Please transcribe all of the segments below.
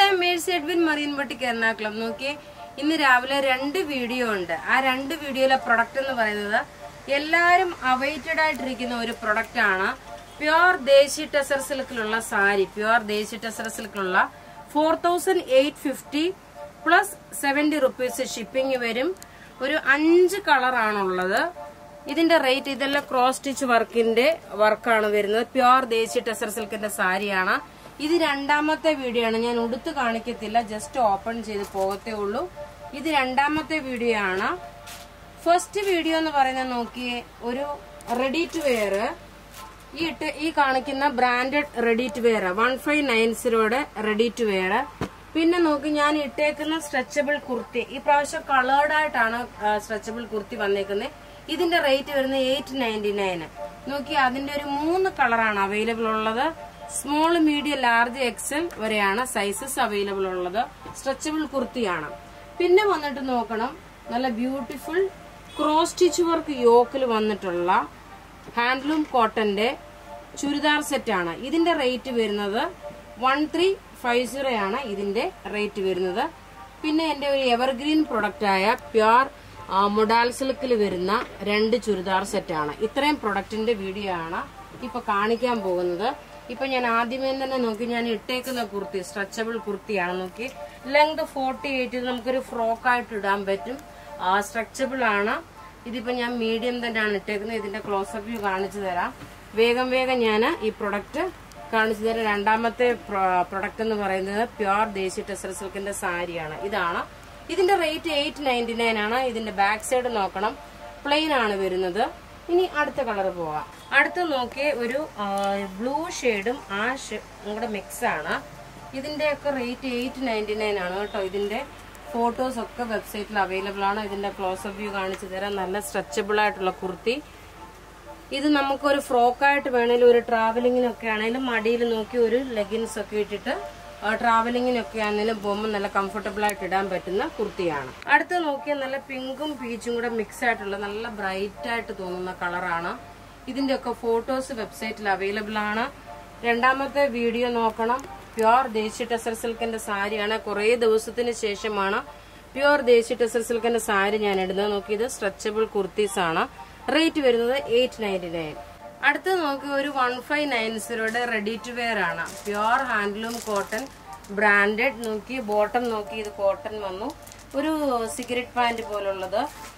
I Mercy Edwin Marine boutique Ernakulam നോക്കിയേ ഇന്ന് രാവിലെ രണ്ട് വീഡിയോ ഉണ്ട് ആ രണ്ട് വീഡിയോയിലെ പ്രൊഡക്റ്റ് എന്ന് പറയുന്നത് എല്ലാരും അവൈറ്റഡ് ആയിട്ടിരിക്കുന്ന ഒരു പ്രൊഡക്റ്റ് ആണ് പ്യുവർ ദേശി ടെസർ സിൽക്കിലുള്ള സാരി പ്യുവർ ദേശി ടെസർ സിൽക്കിലുള്ള four thousand eight fifty plus seventy rupees shipping വരും ഒരു അഞ്ച് കളറാണുള്ളത് ഇതിന്റെ റേറ്റ് ഇതെല്ലാം ക്രോസ് സ്റ്റിച്ച് വർക്കിന്റെ വർക്കാണ് വരുന്നത് പ്യുവർ ദേശി ടെസർ സിൽക്കിന്റെ സാരിയാണ് ഇത് രണ്ടാമത്തെ വീഡിയോ ആണ് ഞാൻ ഉടുത്ത് കാണിക്കത്തില്ല ജസ്റ്റ് ഓപ്പൺ ചെയ്ത് പോകത്തേ ഉള്ളൂ ഇത് രണ്ടാമത്തെ വീഡിയോ ആണ് ഫസ്റ്റ് വീഡിയോ എന്ന് പറയുന്നത് നോക്കിയേ ഒരു റെഡി ടു വെയർ ഈ ഇട്ട് ഈ കാണിക്കുന്ന branded ready to wear one five nine സീറോയുടെ റെഡി ടു വെയർ പിന്നെ നോക്കി ഞാൻ ഇട്ടേക്കുന്ന സ്ട്രെച്ചബിൾ കുർത്തി ഈ പ്രാവശ്യം കളേർഡ് ആയിട്ടാണ് സ്ട്രെച്ചബിൾ കുർത്തി വന്നേക്കുന്നത് ഇതിന്റെ റേറ്റ് വരുന്നത് എയ്റ്റ് നയൻറ്റി നയൻ നോക്കി അതിന്റെ ഒരു മൂന്ന് കളറാണ് അവൈലബിൾ ഉള്ളത് സ്മോൾ മീഡിയം ലാർജ് എക്സൽ വരെയാണ് സൈസസ് അവൈലബിൾ ഉള്ളത് സ്ട്രെച്ചബിൾ കുർത്തിയാണ് പിന്നെ വന്നിട്ട് നോക്കണം നല്ല ബ്യൂട്ടിഫുൾ ക്രോസ് സ്റ്റിച്ച് വർക്ക് യോക്കിൽ വന്നിട്ടുള്ള ഹാൻഡ്ലൂം കോട്ടന്റെ ചുരിദാർ സെറ്റ് ആണ് ഇതിന്റെ റേറ്റ് വരുന്നത് വൺ ത്രീ ഫൈവ് സീറോ ആണ് ഇതിന്റെ റേറ്റ് വരുന്നത് പിന്നെ എന്റെ ഒരു എവർഗ്രീൻ പ്രൊഡക്റ്റ് ആയ പ്യുർ മൊഡാൽ സിൽക്കിൽ വരുന്ന രണ്ട് ചുരിദാർ സെറ്റ് ആണ് ഇത്രയും പ്രൊഡക്റ്റിന്റെ വീഡിയോ ആണ് ഇപ്പൊ കാണിക്കാൻ പോകുന്നത് ഇപ്പൊ ഞാൻ ആദ്യമേ തന്നെ നോക്കി ഞാൻ ഇട്ടേക്കുന്ന കുർത്തി സ്ട്രെച്ചബിൾ കുർത്തിയാണ് നോക്കി ലെങ്ത് ഫോർട്ടി എയ്റ്റ് നമുക്കൊരു ഫ്രോക്ക് ആയിട്ട് ഇടാൻ പറ്റും സ്ട്രെച്ചബിൾ ആണ് ഇതിപ്പോ ഞാൻ മീഡിയം തന്നെയാണ് ഇട്ടേക്കുന്നത് ഇതിന്റെ ക്ലോസപ്പ് വ്യൂ കാണിച്ചു തരാം വേഗം വേഗം ഞാൻ ഈ പ്രൊഡക്റ്റ് കാണിച്ചു തരാം രണ്ടാമത്തെ പ്രൊഡക്റ്റ് എന്ന് പറയുന്നത് പ്യുർ ദേശി ടെസർ സിൽക്കിന്റെ സാരിയാണ് ഇതാണ് ഇതിന്റെ റേറ്റ് എയ്റ്റ് നയൻറ്റി നയൻ ആണ് ഇതിന്റെ ബാക്ക് സൈഡ് നോക്കണം പ്ലെയിൻ ആണ് വരുന്നത് ഇനി അടുത്ത കളർ പോവാം അടുത്ത് നോക്കിയ ഒരു ബ്ലൂ ഷെയ്ഡും ആ കൂടെ മിക്സ് ആണ് ഇതിന്റെയൊക്കെ റേറ്റ് എയ്റ്റ് നയൻറ്റി നയൻ ആണ് കേട്ടോ ഇതിന്റെ ഫോട്ടോസ് ഒക്കെ വെബ്സൈറ്റിൽ അവൈലബിൾ ആണ് ഇതിന്റെ ക്ലോസപ്പ് വ്യൂ കാണിച്ചു തരാം നല്ല സ്ട്രെച്ചബിൾ ആയിട്ടുള്ള കുർത്തി ഇത് നമുക്കൊരു ഫ്രോക്കായിട്ട് വേണേലും ഒരു ട്രാവലിങ്ങിനൊക്കെ ആണെങ്കിലും മടിയിൽ നോക്കി ഒരു ലെഗിൻസ് ഒക്കെ ഇട്ടിട്ട് ട്രാവലിങ്ങിനൊക്കെ ആണെങ്കിലും പോകുമ്പോൾ നല്ല കംഫർട്ടബിൾ ആയിട്ട് ഇടാൻ പറ്റുന്ന കുർത്തിയാണ് അടുത്ത് നോക്കിയാൽ നല്ല പിങ്കും പീച്ചും കൂടെ മിക്സ് ആയിട്ടുള്ള നല്ല ബ്രൈറ്റ് ആയിട്ട് തോന്നുന്ന കളറാണ് ഇതിന്റെ ഒക്കെ ഫോട്ടോസ് വെബ്സൈറ്റിൽ അവൈലബിൾ ആണ് രണ്ടാമത്തെ വീഡിയോ നോക്കണം പ്യുവർ ദേശി ടെസർ സിൽക്കിന്റെ സാരിയാണ് കുറേ ദിവസത്തിന് ശേഷമാണ് പ്യുവർ ദേശി ടെസർ സിൽക്കിന്റെ സാരി ഞാൻ ഇടുന്നത് നോക്കി ഇത് സ്ട്രെച്ചബിൾ കുർത്തീസ് ആണ് റേറ്റ് വരുന്നത് എയ്റ്റ് നയൻറ്റി നയൻ അടുത്ത് നോക്കി ഒരു വൺ ഫൈവ് നയൻ സീറോയുടെ റെഡി ടു വെയർ ആണ് പ്യുവർ ഹാൻഡ്ലൂം കോട്ടൺ ബ്രാൻഡഡ് നോക്കി ബോട്ടം നോക്കി ഇത് കോട്ടൺ വന്നു ഒരു സിഗരറ്റ് പാന്റ് പോലുള്ളത്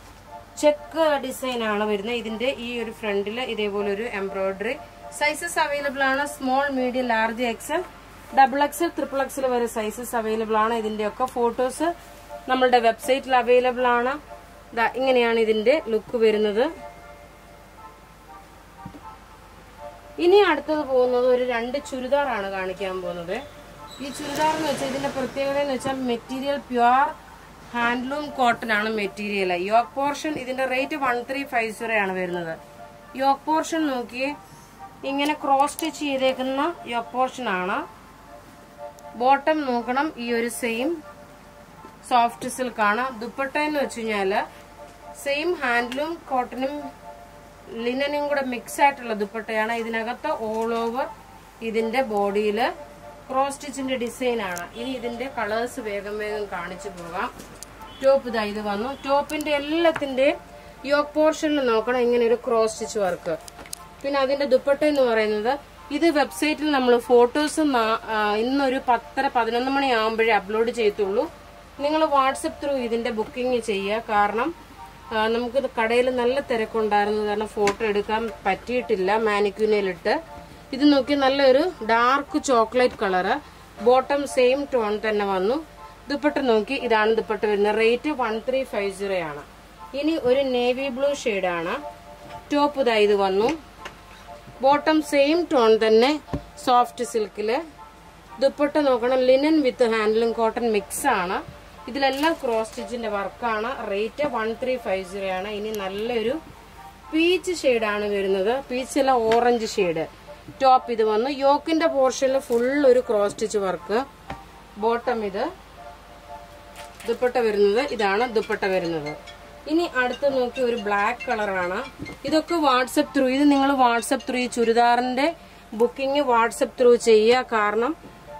ചെക്ക് ഡിസൈൻ ആണ് വരുന്നത് ഇതിന്റെ ഈ ഒരു ഫ്രണ്ടിൽ ഇതേപോലെ ഒരു എംബ്രോയിഡറി സൈസസ് അവൈലബിൾ ആണ് small medium large XL double XL triple XL വരെ സൈസസ് അവൈലബിൾ ആണ് ഇതിന്റെ ഒക്കെ ഫോട്ടോസ് നമ്മളുടെ വെബ്സൈറ്റിൽ അവൈലബിൾ ആണ് ഇങ്ങനെയാണ് ഇതിന്റെ ലുക്ക് വരുന്നത് ഇനി അടുത്തത് പോകുന്നത് ഒരു രണ്ട് ചുരിദാറാണ് കാണിക്കാൻ പോകുന്നത് ഈ ചുരിദാർ എന്ന് വെച്ചാൽ ഇതിന്റെ പ്രത്യേകത എന്ന് വെച്ചാൽ മെറ്റീരിയൽ പ്യുവർ ഹാൻഡ്ലൂം കോട്ടൺ ആണ് മെറ്റീരിയൽ യോക്ക് പോർഷൻ ഇതിന്റെ rate one three five zero ആണ് വരുന്നത് യോക്ക് പോർഷൻ നോക്കിയേ ഇങ്ങനെ ക്രോസ് സ്റ്റിച്ച് ചെയ്തേക്കുന്ന യോക്ക് പോർഷൻ ആണ് ബോട്ടം നോക്കണം ഈ ഒരു സെയിം സോഫ്റ്റ് സിൽക്ക് ആണ് ദുപ്പട്ട എന്ന് വെച്ച് കഴിഞ്ഞാല് സെയിം ഹാൻഡ്ലൂം കോട്ടണും ലിനനും കൂടെ മിക്സ് ആയിട്ടുള്ള ദുപ്പട്ടയാണ് ഇതിനകത്ത് ഓൾ ഓവർ ഇതിന്റെ ബോഡിയിൽ ക്രോസ് സ്റ്റിച്ചിന്റെ ഡിസൈൻ ആണ് ഇനി ഇതിന്റെ കളേഴ്സ് വേഗം വേഗം കാണിച്ചു പോകാം ടോപ്പ് ഇതാ ഇത് വന്നു ടോപ്പിന്റെ എല്ലാത്തിന്റെയും യോക്ക് പോർഷനിൽ നോക്കണം ഇങ്ങനെ ഒരു ക്രോസ് സ്റ്റിച്ച് വർക്ക് പിന്നെ അതിന്റെ ദുപ്പട്ട എന്ന് പറയുന്നത് ഇത് വെബ്സൈറ്റിൽ നമ്മൾ ഫോട്ടോസ് ഇന്നൊരു പത്തര പതിനൊന്ന് മണി ആകുമ്പോഴേ അപ്ലോഡ് ചെയ്യത്തുള്ളൂ നിങ്ങൾ വാട്സപ്പ് ത്രൂ ഇതിന്റെ ബുക്കിംഗ് ചെയ്യുക കാരണം നമുക്ക് കടയിൽ നല്ല തിരക്കുണ്ടായിരുന്നു കാരണം ഫോട്ടോ എടുക്കാൻ പറ്റിയിട്ടില്ല മാനിക്യൂനയിലിട്ട് ഇത് നോക്കി നല്ലൊരു dark chocolate colour bottom same tone തന്നെ വന്നു ദുപ്പട്ട നോക്കി ഇതാണ് ദുപ്പട്ട വരുന്നത് rate one three five zero ആണ് ഇനി ഒരു നേവി ബ്ലൂ ആണ് ടോപ്പ് ഇതാ ഇത് വന്നു ബോട്ടം സെയിം ടോൺ തന്നെ സോഫ്റ്റ് സിൽക്കില് ദുപ്പട്ട നോക്കണം ലിനൻ വിത്ത് ഹാൻഡിലും കോട്ടൺ മിക്സ് ആണ് ഇതിലെല്ലാം ക്രോസ് സ്റ്റിച്ചിന്റെ വർക്കാണ് rate one three five zero ആണ് ഇനി നല്ലൊരു പീച്ച് ഷെയ്ഡാണ് വരുന്നത് പീച്ച് അല്ല ഓറഞ്ച് ഷെയ്ഡ് ടോപ്പ് ഇത് വന്നു യോക്കിന്റെ പോർഷനിൽ ഫുൾ ഒരു ക്രോസ് സ്റ്റിച്ച് വർക്ക് ബോട്ടം ഇത് ദുപ്പട്ട വരുന്നത് ഇതാണ് ദുപ്പട്ട വരുന്നത് ഇനി അടുത്ത് നോക്കി ഒരു ബ്ലാക്ക് കളറാണ് ഇതൊക്കെ വാട്സപ്പ് ത്രൂ ഇത് നിങ്ങൾ വാട്സപ്പ് ത്രൂ ഈ ചുരിദാറിന്റെ ബുക്കിംഗ് വാട്സപ്പ് ത്രൂ ചെയ്യുക കാരണം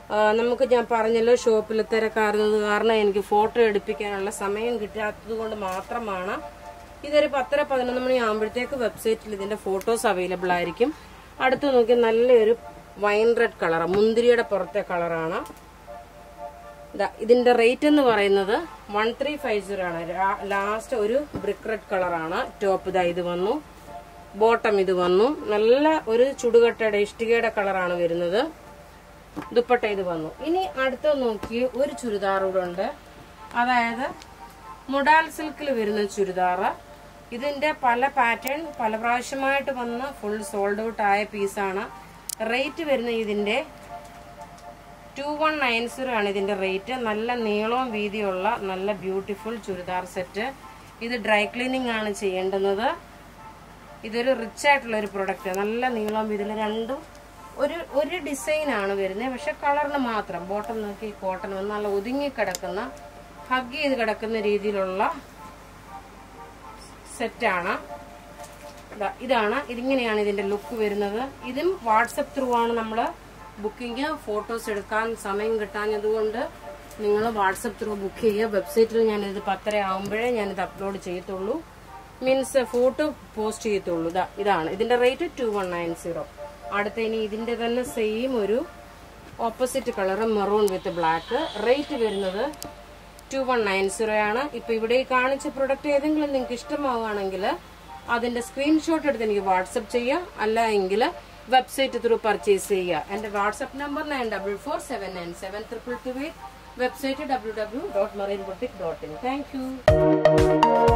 ആ, നമുക്ക് ഞാൻ പറഞ്ഞല്ലോ ഷോപ്പിൽ തിരക്കാറുന്നത് കാരണം എനിക്ക് ഫോട്ടോ എടുപ്പിക്കാനുള്ള സമയം കിട്ടാത്തത് കൊണ്ട് മാത്രമാണ് ഇതൊരു പത്തര പതിനൊന്ന് മണി ആകുമ്പോഴത്തേക്ക് വെബ്സൈറ്റിൽ ഇതിന്റെ ഫോട്ടോസ് അവൈലബിൾ ആയിരിക്കും അടുത്ത് നോക്കി നല്ലൊരു വൈൻ റെഡ് കളർ മുന്തിരിയുടെ പുറത്തെ കളറാണ് ദാ, ഇതിന്റെ റേറ്റ് എന്ന് പറയുന്നത് വൺ ത്രീ ഫൈവ് സീറോ ആണ് ലാസ്റ്റ് ഒരു ബ്രിക്ക് റെഡ് കളറാണ് ടോപ്പ് ഇതാ ഇത് വന്നു ബോട്ടം ഇത് വന്നു നല്ല ഒരു ചുടുകട്ടയുടെ ഇഷ്ടികയുടെ കളറാണ് വരുന്നത് ദുപ്പട്ട ഇത് വന്നു ഇനി അടുത്ത നോക്കി ഒരു ചുരിദാർ കൂടെ ഉണ്ട് അതായത് മുഡാൽ സിൽക്കിൽ വരുന്ന ചുരിദാർ ഇതിന്റെ പല പാറ്റേൺ പല പ്രാവശ്യമായിട്ട് വന്ന് ഫുൾ സോൾഡ് ഔട്ട് ആയ പീസാണ് റേറ്റ് വരുന്ന ഇതിന്റെ ടു വൺ നയൻ സീറോ ആണ് ഇതിന്റെ റേറ്റ് നല്ല നീളവും വീതിയുള്ള നല്ല ബ്യൂട്ടിഫുൾ ചുരിദാർ സെറ്റ് ഇത് ഡ്രൈ ക്ലീനിങ് ആണ് ചെയ്യേണ്ടുന്നത് ഇതൊരു റിച്ച് ആയിട്ടുള്ള ഒരു പ്രൊഡക്റ്റ് നല്ല നീളം ഇതിൽ രണ്ടും ഒരു ഒരു ഡിസൈൻ ആണ് വരുന്നത് പക്ഷെ കളറിന് മാത്രം ബോട്ടം നോക്കി കോട്ടൺ വന്ന് നല്ല ഒതുങ്ങി കിടക്കുന്ന ഹഗ് ചെയ്ത് കിടക്കുന്ന രീതിയിലുള്ള സെറ്റാണ് ദാ ഇതാണ് ഇതിങ്ങനെയാണ് ഇതിന്റെ ലുക്ക് വരുന്നത് ഇതും വാട്സപ്പ് ത്രൂ ആണ് നമ്മൾ ബുക്കിംഗ് ഫോട്ടോസ് എടുക്കാൻ സമയം കിട്ടാഞ്ഞതുകൊണ്ട് നിങ്ങൾ വാട്സപ്പ് ത്രൂ ബുക്ക് ചെയ്യുക വെബ്സൈറ്റിൽ ഞാനിത് പത്തര ആകുമ്പോഴേ ഞാനിത് അപ്ലോഡ് ചെയ്യത്തുള്ളൂ മീൻസ് ഫോട്ടോ പോസ്റ്റ് ചെയ്യത്തുള്ളൂ ഇതാ ഇതാണ് ഇതിന്റെ rate two one nine zero അടുത്ത ഇനി ഇതിന്റെ തന്നെ സെയിം ഒരു opposite colour maroon with black rate വരുന്നത് ടു വൺ നയൻ സീറോ ആണ് ഇപ്പൊ ഇവിടെ ഈ കാണിച്ച പ്രൊഡക്റ്റ് ഏതെങ്കിലും നിങ്ങൾക്ക് ഇഷ്ടമാവുകയാണെങ്കിൽ അതിന്റെ സ്ക്രീൻഷോട്ട് എടുത്ത് എനിക്ക് വാട്സപ്പ് ചെയ്യാം അല്ല എങ്കിൽ വെബ്സൈറ്റ് ത്രൂ പർച്ചേസ് ചെയ്യുക എന്റെ WhatsApp number nine double four seven nine seven triple two eight website W W dot Marine boutique dot in thank U